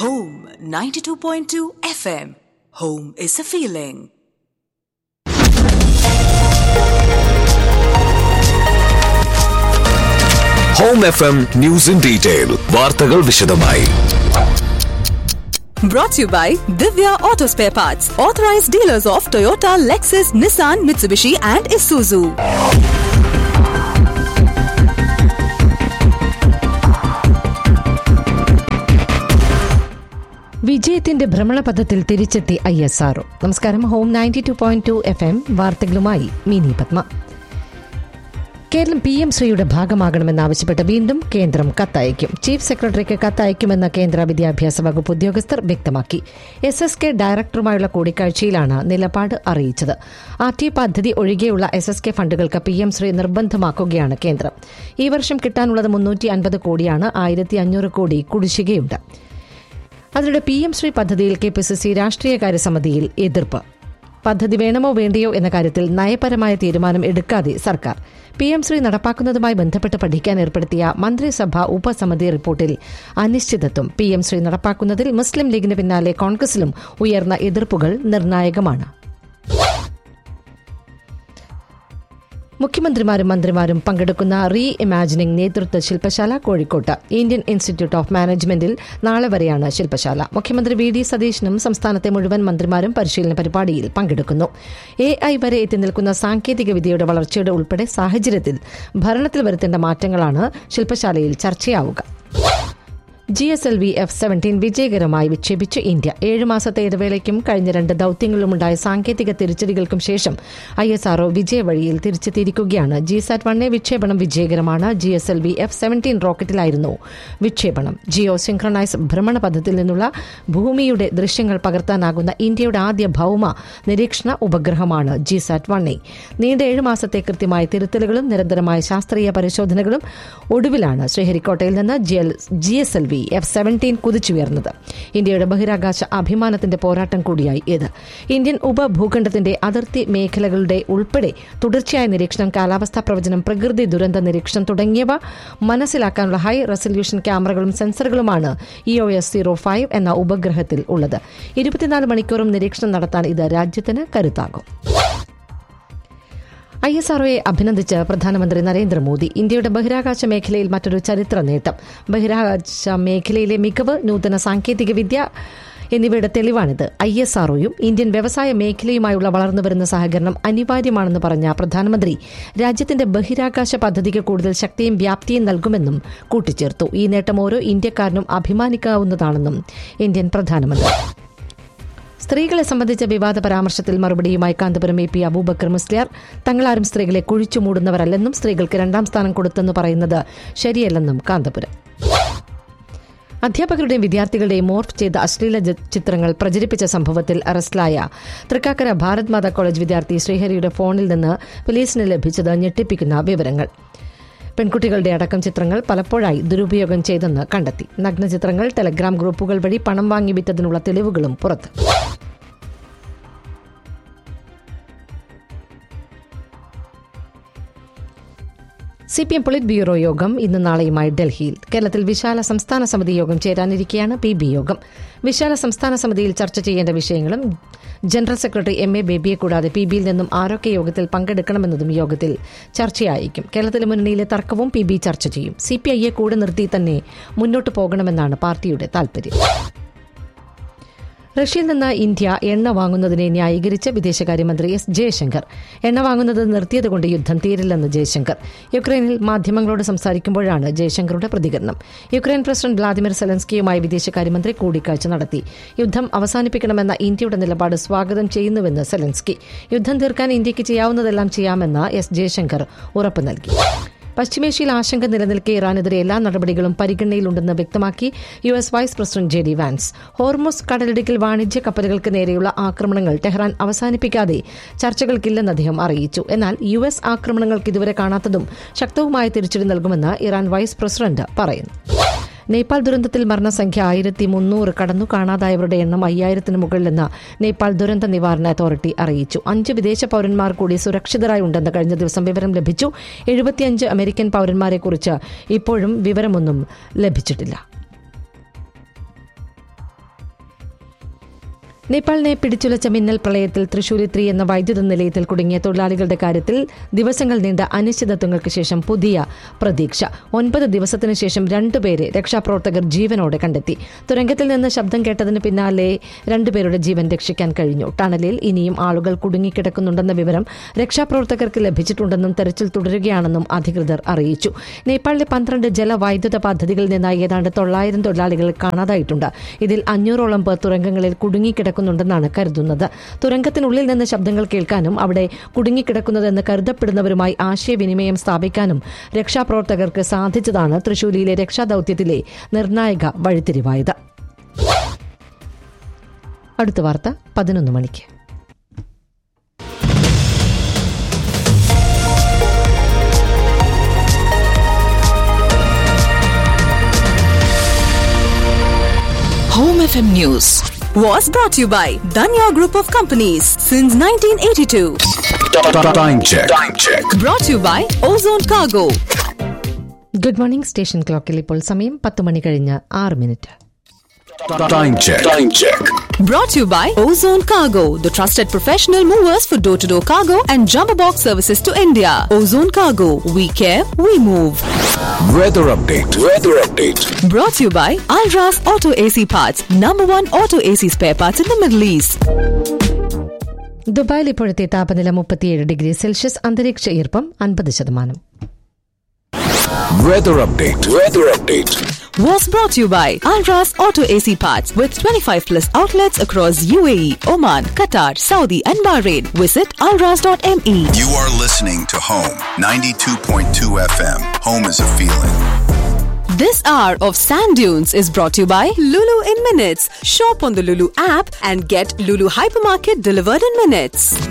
Home 92.2 FM. Home is a feeling. Home F M news in detail വാർത്തകൾ വിശദമായി Brought to you by Divya Auto Spare Parts, authorized dealers of Toyota, Lexus, Nissan, Mitsubishi, and Isuzu. വിജയത്തിന്റെ ഭ്രമണപഥത്തിൽ തിരിച്ചെത്തി I S R O നമസ്കാരം Home ninety two point two F M വാർത്തകളുമായി Mini Padma Keralam P M ശ്രീയുടെ ഭാഗമാകണമെന്നാവശ്യപ്പെട്ട് വീണ്ടും കേന്ദ്രം കത്തയക്കും ചീഫ് സെക്രട്ടറിക്ക് കത്തയക്കുമെന്ന് കേന്ദ്ര വിദ്യാഭ്യാസ വകുപ്പ് ഉദ്യോഗസ്ഥർ വ്യക്തമാക്കി എസ് എസ് കെ ഡയറക്ടറുമായുള്ള കൂടിക്കാഴ്ചയിലാണ് നിലപാട് അറിയിച്ചത് ആർ ടി പദ്ധതി ഒഴികെയുള്ള എസ് എസ് കെ ഫണ്ടുകൾക്ക് പി എം ശ്രീ നിർബന്ധമാക്കുകയാണ് കേന്ദ്രം ഈ വർഷം കിട്ടാനുള്ളത് മുന്നൂറ്റി അൻപത് കോടിയാണ് ആയിരത്തി അഞ്ഞൂറ് കോടി കുടിശ്ശികയുണ്ട് അതിനിടെ പി എം ശ്രീ പദ്ധതിയിൽ കെ പി സി സി രാഷ്ട്രീയകാര്യ സമിതിയിൽ എതിർപ്പ് പദ്ധതി വേണമോ വേണ്ടയോ എന്ന കാര്യത്തിൽ നയപരമായ തീരുമാനം എടുക്കാതെ സർക്കാർ പി എം ശ്രീ നടപ്പാക്കുന്നതുമായി ബന്ധപ്പെട്ട് പഠിക്കാൻ ഏർപ്പെടുത്തിയ മന്ത്രിസഭാ ഉപസമിതി റിപ്പോർട്ടിൽ അനിശ്ചിതത്വം പി എം ശ്രീ നടപ്പാക്കുന്നതിൽ മുസ്ലിം ലീഗിന് പിന്നാലെ കോൺഗ്രസിലും ഉയർന്ന എതിർപ്പുകൾ നിർണായകമാണ് മുഖ്യമന്ത്രിമാരും മന്ത്രിമാരും പങ്കെടുക്കുന്ന റീ ഇമാജിനിംഗ് നേതൃത്വ ശില്പശാല കോഴിക്കോട്ട് ഇന്ത്യൻ ഇൻസ്റ്റിറ്റ്യൂട്ട് ഓഫ് മാനേജ്മെന്റിൽ നാളെ വരെയാണ് ശില്പശാല മുഖ്യമന്ത്രി വി ഡി സതീശനും സംസ്ഥാനത്തെ മുഴുവൻ മന്ത്രിമാരും പരിശീലന പരിപാടിയിൽ പങ്കെടുക്കുന്നു എ ഐ വരെ എത്തി നിൽക്കുന്ന സാങ്കേതിക വിദ്യയുടെ വളർച്ചയുടെ ഉൾപ്പെടെ സാഹചര്യത്തിൽ ഭരണത്തിൽ വരുത്തേണ്ട മാറ്റങ്ങളാണ് ശില്പശാലയിൽ ചർച്ചയാവുക G S L V F seventeen വിജയകരമായി വിക്ഷേപിച്ചു ഇന്ത്യ ഏഴ് മാസത്തെ ഇടവേളയ്ക്കും കഴിഞ്ഞ രണ്ട് ദൌത്യങ്ങളിലുമുണ്ടായ സാങ്കേതിക തിരിച്ചടികൾക്കും ശേഷം ഐ എസ് ആർഒ വിജയവഴിയിൽ തിരിച്ചെത്തിയിരിക്കുകയാണ് ജി സാറ്റ് വണ്ണെ വിക്ഷേപണം വിജയകരമാണ് G S L V F seventeen റോക്കറ്റിലായിരുന്നു വിക്ഷേപണം ജിയോ സിംക്രണൈസ് ഭ്രമണപഥത്തിൽ നിന്നുള്ള ഭൂമിയുടെ ദൃശ്യങ്ങൾ പകർത്താനാകുന്ന ഇന്ത്യയുടെ ആദ്യ ഭൌമ നിരീക്ഷണ ഉപഗ്രഹമാണ് ജി സാറ്റ് വണ്ണെ നീണ്ട ഏഴ് മാസത്തെ കൃത്യമായ തിരുത്തലുകളും നിരന്തരമായ ശാസ്ത്രീയ പരിശോധനകളും ഒടുവിലാണ് ശ്രീഹരിക്കോട്ടയിൽ നിന്ന് G S L V F seventeen കുതിച്ചുയർന്നത് ഇന്ത്യയുടെ ബഹിരാകാശ അഭിമാനത്തിന്റെ പോരാട്ടം കൂടിയായി ഇത് ഇന്ത്യൻ ഉപഭൂഖണ്ഡത്തിന്റെ അതിർത്തി മേഖലകളുടെ ഉൾപ്പെടെ തുടർച്ചയായ നിരീക്ഷണം കാലാവസ്ഥാ പ്രവചനം പ്രകൃതി ദുരന്ത നിരീക്ഷണം തുടങ്ങിയവ മനസ്സിലാക്കാനുള്ള ഹൈ റെസല്യൂഷൻ ക്യാമറകളും സെൻസറുകളുമാണ് E O S zero five എന്ന ഉപഗ്രഹത്തിൽ ഉള്ളത് ഇരുപത്തിനാല് മണിക്കൂറും നിരീക്ഷണം നടത്താൻ ഇത് രാജ്യത്തിന് കരുത്താകും ഐ എസ് ആർഒയെ അഭിനന്ദിച്ച് പ്രധാനമന്ത്രി നരേന്ദ്രമോദി ഇന്ത്യയുടെ ബഹിരാകാശ മേഖലയിൽ മറ്റൊരു ചരിത്ര നേട്ടം ബഹിരാകാശ മേഖലയിലെ മികവ് നൂതന സാങ്കേതിക വിദ്യ എന്നിവയുടെ തെളിവാണിത് ഐ എസ് ആർഒയും ഇന്ത്യൻ വ്യവസായ മേഖലയുമായുള്ള വളർന്നുവരുന്ന സഹകരണം അനിവാര്യമാണെന്ന് പറഞ്ഞ പ്രധാനമന്ത്രി രാജ്യത്തിന്റെ ബഹിരാകാശ പദ്ധതിക്ക് കൂടുതൽ ശക്തിയും വ്യാപ്തിയും നൽകുമെന്നും കൂട്ടിച്ചേർത്തു ഈ നേട്ടം ഓരോ ഇന്ത്യക്കാരനും അഭിമാനിക്കാവുന്നതാണെന്നും ഇന്ത്യൻ പ്രധാനമന്ത്രി സ്ത്രീകളെ സംബന്ധിച്ച വിവാദ പരാമർശത്തിൽ മറുപടിയുമായി കാന്തപുരം എ പി അബൂബക്കർ മുസ്ലിയാർ തങ്ങളാരും സ്ത്രീകളെ കുഴിച്ചു മൂടുന്നവരല്ലെന്നും സ്ത്രീകൾക്ക് രണ്ടാം സ്ഥാനം കൊടുത്തെന്ന് പറയുന്നത് ശരിയല്ലെന്നും കാന്തപുരം അധ്യാപകരുടെയും വിദ്യാർത്ഥികളുടെയും മോർഫ് ചെയ്ത അശ്ലീല ചിത്രങ്ങൾ പ്രചരിപ്പിച്ച സംഭവത്തിൽ അറസ്റ്റിലായ തൃക്കാക്കര ഭാരത് മാതാ കോളേജ് വിദ്യാർത്ഥി ശ്രീഹരിയുടെ ഫോണിൽ നിന്ന് പോലീസിന് ലഭിച്ചത് ഞെട്ടിപ്പിക്കുന്ന വിവരങ്ങൾ പെൺകുട്ടികളുടെ അടക്കം ചിത്രങ്ങൾ പലപ്പോഴായി ദുരുപയോഗം ചെയ്തെന്ന് കണ്ടെത്തി നഗ്നചിത്രങ്ങൾ ടെലഗ്രാം ഗ്രൂപ്പുകൾ വഴി പണം വാങ്ങി വിറ്റതിനുള്ള തെളിവുകളും പുറത്ത് C P M polit bureau യോഗം ഇന്ന് നാളെയുമായി ഡൽഹിയിൽ കേരളത്തിൽ വിശാല സംസ്ഥാന സമിതി യോഗം ചേരാനിരിക്കെയാണ് പി ബി യോഗം വിശാല സംസ്ഥാന സമിതിയിൽ ചർച്ച ചെയ്യേണ്ട വിഷയങ്ങളും ജനറൽ സെക്രട്ടറി എം എ ബേബിയെ കൂടാതെ പി ബിയിൽ നിന്നും ആരൊക്കെ യോഗത്തിൽ പങ്കെടുക്കണമെന്നതും യോഗത്തിൽ ചർച്ചയായിരിക്കും കേരളത്തിലെ മുന്നണിയിലെ തർക്കവും പി ബി ചർച്ച ചെയ്യും സി പി ഐയെ കൂടെ നിർത്തി തന്നെ മുന്നോട്ട് പോകണമെന്നാണ് പാർട്ടിയുടെ താൽപര്യം റഷ്യയിൽ നിന്ന് ഇന്ത്യ എണ്ണ വാങ്ങുന്നതിനെ ന്യായീകരിച്ച് വിദേശകാര്യമന്ത്രി എസ് ജയശങ്കർ എണ്ണ വാങ്ങുന്നത് നിർത്തിയതുകൊണ്ട് യുദ്ധം തീരില്ലെന്ന് ജയശങ്കർ യുക്രൈനിൽ മാധ്യമങ്ങളോട് സംസാരിക്കുമ്പോഴാണ് ജയശങ്കറുടെ പ്രതികരണം യുക്രൈൻ പ്രസിഡന്റ് വ്ളാദിമിർ സെലൻസ്കിയുമായി വിദേശകാര്യമന്ത്രി കൂടിക്കാഴ്ച നടത്തി യുദ്ധം അവസാനിപ്പിക്കണമെന്ന ഇന്ത്യയുടെ നിലപാട് സ്വാഗതം ചെയ്യുന്നുവെന്ന് സെലൻസ്കി യുദ്ധം തീർക്കാൻ ഇന്ത്യക്ക് ചെയ്യാവുന്നതെല്ലാം ചെയ്യാമെന്ന് എസ് ജയശങ്കർ ഉറപ്പ് നൽകി പശ്ചിമേഷ്യയിൽ ആശങ്ക നിലനിൽക്കെ ഇറാനെതിരെ എല്ലാ നടപടികളും പരിഗണനയിലുണ്ടെന്ന് വ്യക്തമാക്കി U S vice president J D Vance Hormuz കടലിടുക്കിൽ വാണിജ്യ കപ്പലുകൾക്ക് നേരെയുള്ള ആക്രമണങ്ങൾ ടെഹ്റാൻ അവസാനിപ്പിക്കാതെ ചർച്ചകൾക്കില്ലെന്ന് അദ്ദേഹം അറിയിച്ചു എന്നാൽ യു എസ് ആക്രമണങ്ങൾക്ക് ഇതുവരെ കാണാത്തതും ശക്തവുമായ തിരിച്ചടി നൽകുമെന്ന് ഇറാൻ വൈസ് പ്രസിഡന്റ് പറയുന്നു നേപ്പാൾ ദുരന്തത്തിൽ മരണസംഖ്യ ആയിരത്തി മുന്നൂറ് കടന്നു കാണാതായവരുടെ എണ്ണം അയ്യായിരത്തിന് മുകളിലെന്ന് നേപ്പാൾ ദുരന്ത നിവാരണ അതോറിറ്റി അറിയിച്ചു അഞ്ച് വിദേശ പൌരന്മാർ കൂടി സുരക്ഷിതരായി ഉണ്ടെന്ന് കഴിഞ്ഞ ദിവസം വിവരം ലഭിച്ചു എഴുപത്തിയഞ്ച് അമേരിക്കൻ പൌരന്മാരെക്കുറിച്ച് ഇപ്പോഴും വിവരമൊന്നും ലഭിച്ചിട്ടില്ല നേപ്പാളിനെ പിടിച്ചുലച്ച മിന്നൽ പ്രളയത്തിൽ തൃശൂരി ത്രീ എന്ന വൈദ്യുത നിലയത്തിൽ കുടുങ്ങിയ തൊഴിലാളികളുടെ കാര്യത്തിൽ ദിവസങ്ങൾ നീണ്ട അനിശ്ചിതത്വങ്ങൾക്ക് ശേഷം പുതിയ പ്രതീക്ഷ ഒൻപത് ദിവസത്തിനു ശേഷം രണ്ടുപേരെ രക്ഷാപ്രവർത്തകർ ജീവനോടെ കണ്ടെത്തി തുരങ്കത്തിൽ നിന്ന് ശബ്ദം കേട്ടതിന് പിന്നാലെ രണ്ടുപേരുടെ ജീവൻ രക്ഷിക്കാൻ കഴിഞ്ഞു ടണലിൽ ഇനിയും ആളുകൾ കുടുങ്ങിക്കിടക്കുന്നുണ്ടെന്ന വിവരം രക്ഷാപ്രവർത്തകർക്ക് ലഭിച്ചിട്ടുണ്ടെന്നും തെരച്ചിൽ തുടരുകയാണെന്നും അധികൃതർ അറിയിച്ചു നേപ്പാളിലെ പന്ത്രണ്ട് ജലവൈദ്യുത പദ്ധതികളിൽ നിന്നായി ഏതാണ്ട് തൊള്ളായിരം തൊഴിലാളികൾ കാണാതായിട്ടുണ്ട് ഇതിൽ അഞ്ഞൂറോളം പേർ തുരങ്കങ്ങളിൽ കുടുങ്ങിക്കിടക്കുന്നുണ്ടെന്നാണ് കരുതുന്നത് തുരങ്കത്തിനുള്ളിൽ നിന്ന് ശബ്ദങ്ങൾ കേൾക്കാനും അവിടെ കുടുങ്ങിക്കിടക്കുന്നതെന്ന് കരുതപ്പെടുന്നവരുമായി ആശയവിനിമയം സ്ഥാപിക്കാനും രക്ഷാപ്രവർത്തകർക്ക് സാധിച്ചതാണ് തൃശൂരിയിലെ രക്ഷാദൌത്യത്തിലെ നിർണായക വഴിത്തിരിവായത് അടുത്ത വാർത്ത പതിനൊന്ന് മണിക്ക് Home FM News was brought to you by Danya Group of Companies since 1982. Time check. Time check. Brought to you by Ozone Cargo. Good morning station ക്ലോക്കിൽ ഇപ്പോൾ സമയം പത്ത് മണി കഴിഞ്ഞ് ആറ് minute Time check. Time check. Brought to you by Ozone Cargo, the trusted professional movers for door to door cargo and jumbo box services to India. Ozone Cargo, we care, we move. Weather update. Weather update. Brought to you by Alras Auto AC Parts, number one auto AC spare parts in the Middle East. ദുബായിൽ ഇപ്പോഴത്തെ താപനില മുപ്പത്തിയേഴ് degree Celsius അന്തരീക്ഷ ഈർപ്പം അൻപത് ശതമാനം Weather update. Weather update. Was brought to you by Alras Auto AC Parts with 25 plus outlets across UAE, Oman, Qatar, Saudi, and Bahrain. Visit alras.me. You are listening to Home 92.2 FM. Home is a feeling. This hour of Sand Dunes is brought to you by Lulu in Minutes. Shop on the Lulu app and get Lulu Hypermarket delivered in minutes.